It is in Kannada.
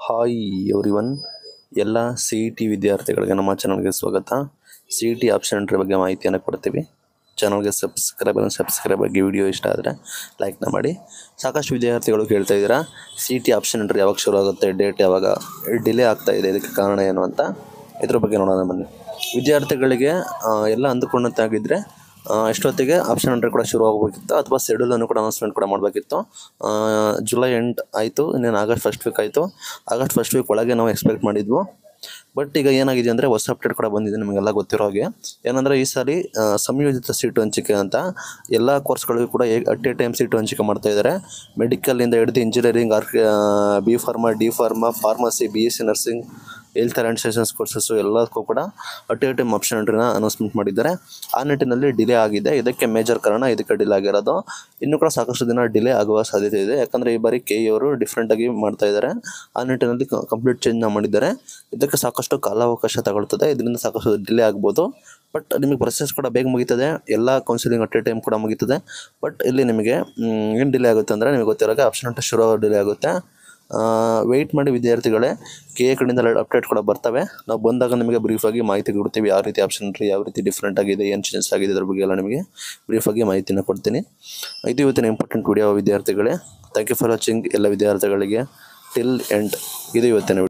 ಹಾಯ್ ಎವ್ರಿ ಒನ್ ಎಲ್ಲ ಸಿ ಇ ಟಿ ವಿದ್ಯಾರ್ಥಿಗಳಿಗೆ ನಮ್ಮ ಚಾನಲ್ಗೆ ಸ್ವಾಗತ C E T option entry ಬಗ್ಗೆ ಮಾಹಿತಿಯನ್ನು ಕೊಡ್ತೀವಿ ಚಾನಲ್ಗೆ ಸಬ್ಸ್ಕ್ರೈಬ್ ಸಬ್ಸ್ಕ್ರೈಬ್ ಆಗಿ ವಿಡಿಯೋ ಇಷ್ಟ ಆದರೆ ಲೈಕ್ನ ಮಾಡಿ ಸಾಕಷ್ಟು ವಿದ್ಯಾರ್ಥಿಗಳು ಕೇಳ್ತಾ ಇದ್ದೀರಾ C E T option entry ಯಾವಾಗ ಶುರು ಆಗುತ್ತೆ ಡೇಟ್ ಯಾವಾಗ ಡಿಲೇ ಆಗ್ತಾ ಇದೆ ಇದಕ್ಕೆ ಕಾರಣ ಏನು ಅಂತ ಇದ್ರ ಬಗ್ಗೆ ನೋಡೋಣ ಬನ್ನಿ ವಿದ್ಯಾರ್ಥಿಗಳಿಗೆ ಆ, ಎಲ್ಲ ಅಂದುಕೊಂಡಂತಾಗಿದ್ದರೆ ಆ, ಎಷ್ಟೊತ್ತಿಗೆ ಆಪ್ಷನ್ ಎಂಟ್ರಿ ಕೂಡ ಶುರು ಆಗಬೇಕಿತ್ತು ಅಥವಾ ಶೆಡ್ಯೂಲನ್ನು ಕೂಡ ಅನೌನ್ಸ್ಮೆಂಟ್ ಕೂಡ ಮಾಡಬೇಕಿತ್ತು ಜುಲೈ ಎಂಟ್ ಆಯಿತು ಇನ್ನೇನು ಆಗಸ್ಟ್ ಫಸ್ಟ್ ವೀಕ್ ಆಯಿತು ಆಗಸ್ಟ್ ಫಸ್ಟ್ ವೀಕ್ ಒಳಗೆ ನಾವು ಎಕ್ಸ್ಪೆಕ್ಟ್ ಮಾಡಿದ್ವು ಬಟ್ ಈಗ ಏನಾಗಿದೆ ಅಂದರೆ ಹೊಸ ಅಪ್ಡೇಟ್ ಕೂಡ ಬಂದಿದೆ ನಿಮಗೆಲ್ಲ ಗೊತ್ತಿರೋ ಹಾಗೆ ಏನಂದರೆ ಈ ಸಾರಿ ಆ, ಸಂಯೋಜಿತ ಸೀಟು ಹಂಚಿಕೆ ಅಂತ ಎಲ್ಲ ಕೋರ್ಸ್ಗಳಿಗೂ ಕೂಡ ಅಟ್ ಎ ಟೈಮ್ ಸೀಟು ಹಂಚಿಕೆ ಮಾಡ್ತಾ ಇದ್ದಾರೆ ಮೆಡಿಕಲಿಂದ ಹಿಡಿದು engineering or B pharma D pharma pharmacy B S C nursing health and sciences courses ಎಲ್ಲದಕ್ಕೂ ಕೂಡ ಅಟ್ ಎ ಟೈಮ್ ಆಪ್ಷನ್ ಎಂಟ್ರಿನ ಅನೌನ್ಸ್ಮೆಂಟ್ ಮಾಡಿದ್ದಾರೆ ಆ ನಿಟ್ಟಿನಲ್ಲಿ ಡಿಲೇ ಆಗಿದೆ ಇದಕ್ಕೆ ಮೇಜರ್ ಕಾರಣ ಇದಕ್ಕೆ ಡಿಲೇ ಆಗಿರೋದು ಇನ್ನೂ ಕೂಡ ಸಾಕಷ್ಟು ದಿನ ಡಿಲೇ ಆಗುವ ಸಾಧ್ಯತೆ ಇದೆ ಯಾಕಂದರೆ ಈ ಬಾರಿ ಕೆ ಅವರು ಡಿಫ್ರೆಂಟಾಗಿ ಮಾಡ್ತಾ ಇದ್ದಾರೆ ಆ ನಿಟ್ಟಿನಲ್ಲಿ ಕಂಪ್ಲೀಟ್ ಚೇಂಜ್ನ ಮಾಡಿದ್ದಾರೆ ಇದಕ್ಕೆ ಸಾಕಷ್ಟು ಕಾಲಾವಕಾಶ ತಗೊಳ್ತದೆ ಇದರಿಂದ ಸಾಕಷ್ಟು ಡಿಲೇ ಆಗ್ಬೋದು ಬಟ್ ನಿಮಗೆ ಪ್ರೊಸೆಸ್ ಕೂಡ ಬೇಗ ಮುಗೀತದೆ ಎಲ್ಲ ಕೌನ್ಸಿಲಿಂಗ್ ಅಟ್ ಎ ಟೈಮ್ ಕೂಡ ಮುಗೀತದೆ ಬಟ್ ಇಲ್ಲಿ ನಿಮಗೆ ಏನು ಡಿಲೇ ಆಗುತ್ತೆ ಅಂದರೆ ನಿಮಗೆ ಗೊತ್ತಿರೋ ಆಪ್ಷನ್ ಎಂಟ್ರಿ ಶುರು ಡಿಲೇ ಆಗುತ್ತೆ ವೆಯ್ಟ್ ಮಾಡಿ ವಿದ್ಯಾರ್ಥಿಗಳೇ ಕೆ ಎ ಕಡೆಯಿಂದ ಅಪ್ಡೇಟ್ ಕೂಡ ಬರ್ತವೆ ನಾವು ಬಂದಾಗ ನಿಮಗೆ ಬ್ರೀಫಾಗಿ ಮಾಹಿತಿ ಕೊಡ್ತೀವಿ ಯಾವ ರೀತಿ ಆಪ್ಷನ್ ಎಂಟ್ರಿ ಯಾವ ರೀತಿ ಡಿಫ್ರೆಂಟ್ ಆಗಿದೆ ಏನು ಚೇಂಜಸ್ ಆಗಿದೆ ಇದ್ರ ಬಗ್ಗೆ ಎಲ್ಲ ನಿಮಗೆ ಬ್ರೀಫಾಗಿ ಮಾಹಿತಿನ ಕೊಡ್ತೀನಿ ಇದು ಇವತ್ತಿನ ಇಂಪಾರ್ಟೆಂಟ್ ವಿಡಿಯೋ ವಿದ್ಯಾರ್ಥಿಗಳೇ ಥ್ಯಾಂಕ್ ಯು ಫಾರ್ ವಾಚಿಂಗ್ ಎಲ್ಲ ವಿದ್ಯಾರ್ಥಿಗಳಿಗೆ ಟಿಲ್ ಎಂಡ್ ಇದು ಇವತ್ತಿನ